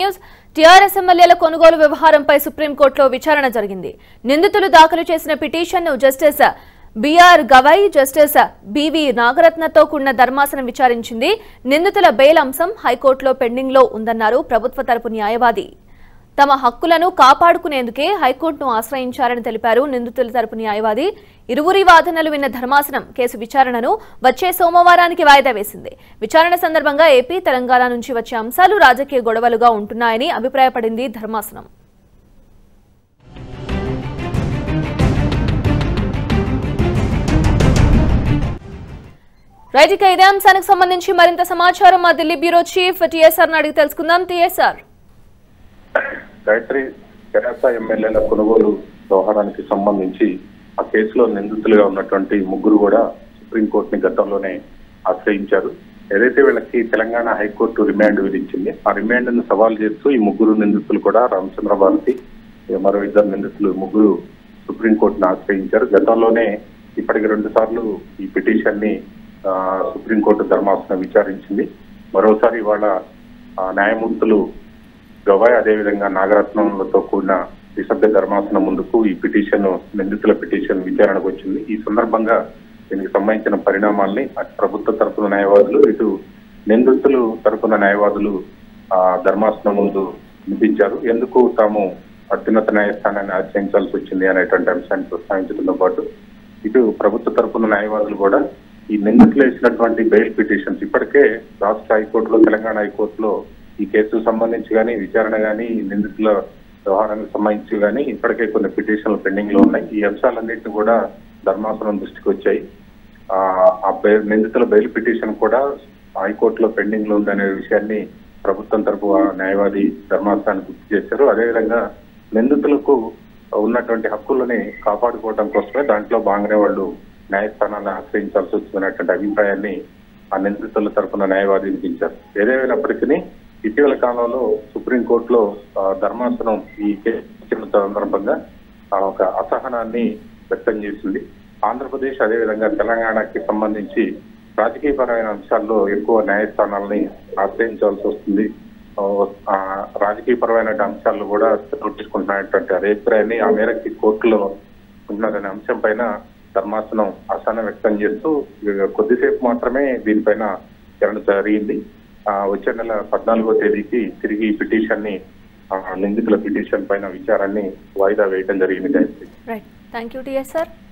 news TRS ఎమ్మెల్యేల కొనుగోలు వ్యవహారంపై సుప్రీంకోర్టులో విచారణ జరిగింది నిందితులు దాఖలు చేసిన పిటిషన్ను justice BR Gavai justice BV నాగరత్నతో కూడిన ధర్మాసనం విచారించింది నిందితుల బెయిల్ అంశం హైకోర్టులో పెండింగ్లో ఉందన్నారు ప్రభుత్వ తరపు న్యాయవాది తమ హక్కులను కాపాడుకునేందుకే హైకోర్టును ఆశ్రయించారని తెలిపారు నిందితుల తరపు న్యాయవాది ఇరువురి వాదనలు విన్న ధర్మాసనం కేసు విచారణను వచ్చే సోమవారానికి వాయిదా వేసింది విచారణ సందర్భంగా ఏపీ తెలంగాణ నుంచి వచ్చే అంశాలు రాజకీయ గొడవలుగా ఉంటున్నాయని అభిప్రాయపడింది ధర్మాసనం రైట్ ఇక ఇదే అంశానికి సంబంధించి మరింత సమాచారం మా ఢిల్లీ బ్యూరో చీఫ్ టీఎస్ఆర్ అడిగి తెలుసుకుందాం టీఎస్ఆర్ గాయత్రి తెరాస ఎమ్మెల్యేల కొనుగోలు వ్యవహారానికి సంబంధించి ఆ కేసులో నిందితులుగా ఉన్నటువంటి ముగ్గురు కూడా సుప్రీంకోర్టుని గతంలోనే ఆశ్రయించారు ఏదైతే వీళ్ళకి తెలంగాణ హైకోర్టు రిమాండ్ విధించింది ఆ రిమాండ్ ను సవాల్ చేస్తూ ఈ ముగ్గురు నిందితులు కూడా రామచంద్ర భారతి ఇక మరో ఇద్దరు నిందితులు ముగ్గురు సుప్రీంకోర్టును ఆశ్రయించారు గతంలోనే ఇప్పటికి రెండు సార్లు ఈ పిటిషన్ ని ఆ, సుప్రీంకోర్టు ధర్మాసనం విచారించింది మరోసారి ఇవాళ ఆ, న్యాయమూర్తులు గవాయ్ అదేవిధంగా నాగరత్నంలతో కూడిన నిశ్శబ్ద ధర్మాసనం ముందుకు ఈ పిటిషన్ నిందితుల పిటిషన్ విచారణకు వచ్చింది ఈ సందర్భంగా దీనికి సంబంధించిన పరిణామాల్ని అటు ప్రభుత్వ తరపున న్యాయవాదులు ఇటు నిందితులు తరపున న్యాయవాదులు ఆ ధర్మాసనం ముందు వినిపించారు ఎందుకు తాము అత్యున్నత న్యాయస్థానాన్ని ఆశ్రయించాల్సి వచ్చింది అనేటువంటి అంశాన్ని ప్రస్తావించడంతో పాటు ఇటు ప్రభుత్వ తరపున న్యాయవాదులు కూడా ఈ నిందితులు వేసినటువంటి బెయిల్ పిటిషన్స్ ఇప్పటికే రాష్ట్ర హైకోర్టులో తెలంగాణ హైకోర్టులో ఈ కేసుకు సంబంధించి కానీ విచారణ కానీ ఈ నిందితుల వ్యవహారానికి సంబంధించి కానీ ఇప్పటికే కొన్ని పిటిషన్లు పెండింగ్ లో ఉన్నాయి ఈ అంశాలన్నింటినీ కూడా ధర్మాసనం దృష్టికి వచ్చాయి ఆ ఆ బెయిల్ నిందితుల బెయిల్ పిటిషన్ కూడా హైకోర్టులో పెండింగ్ లో ఉందనే విషయాన్ని ప్రభుత్వం తరపు ఆ న్యాయవాది ధర్మాసనానికి గుర్తు చేశారు అదేవిధంగా నిందితులకు ఉన్నటువంటి హక్కులని కాపాడుకోవడం కోసమే దాంట్లో భాగంగానే వాళ్ళు న్యాయస్థానాన్ని ఆశ్రయించాల్సి వచ్చినటువంటి అభిప్రాయాన్ని ఆ నిందితుల తరపున న్యాయవాది వినిపించారు ఏదేమైనప్పటికీ ఇటీవల కాలంలో సుప్రీంకోర్టులో ఆ, ధర్మాసనం ఈ కేసు ఇచ్చిన సందర్భంగా ఆ, ఒక అసహనాన్ని వ్యక్తం చేసింది ఆంధ్రప్రదేశ్ అదేవిధంగా తెలంగాణకి సంబంధించి రాజకీయపరమైన అంశాల్లో ఎక్కువ న్యాయస్థానాలని ఆశ్రయించాల్సి వస్తుంది ఆ, ఆ, రాజకీయపరమైన అంశాల్లో కూడా తీసుకుంటున్నటువంటి అభిప్రాయాన్ని ఆ మేరకి కోర్టులో ఉన్నదనే అంశం పైన ధర్మాసనం అసహనం వ్యక్తం చేస్తూ ఇక కొద్దిసేపు మాత్రమే దీనిపైన విచారణ జరిగింది ఆ, వచ్చే నెల పద్నాలుగో తేదీకి తిరిగి ఈ పిటిషన్ ని ఆ, నిందితుల పిటిషన్ పైన విచారాన్ని వాయిదా వేయడం జరిగింది Gayatri right thank you TSR